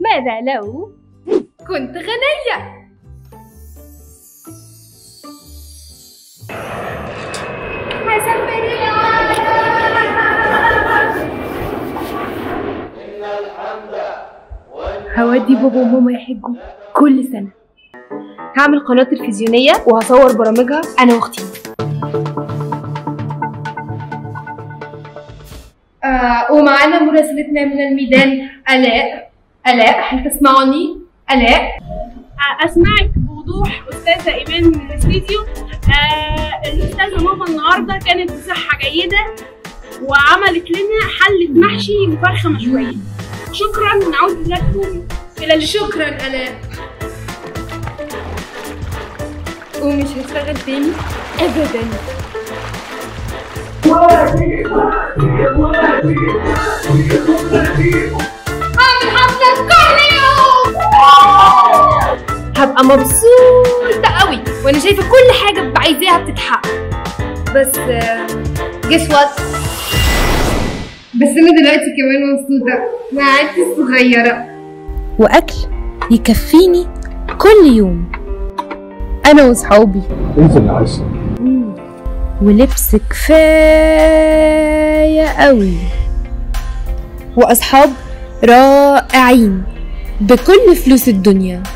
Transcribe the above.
ماذا لو كنت غنية هودي بابا وماما يحجوا كل سنة هعمل قناة تلفزيونية وهصور برامجها أنا وأختي آه ومعانا مراسلتنا من الميدان آلاء آلاء هل تسمعني؟ آلاء اسمعك بوضوح استاذه ايمان من الاستديو آه الاستاذه ماما النهارده كانت بصحه جيده وعملت لنا حله محشي وفرخه مشويه شكرا نعود لكم الى اللقاء شكرا آلاء ومش هشتغل تاني أبدا هعمل حفلة كل يوم هبقى مبسوطة قوي وانا شايفة كل حاجة بعايزاها بتتحقق بس جس وات بس انا دلوقتي كمان مبسوطة ما عدتش صغيرة وأكل يكفيني كل يوم أنا وصحابي انزل يا عايشه ولبس كفاية قوي وأصحاب رائعين بكل فلوس الدنيا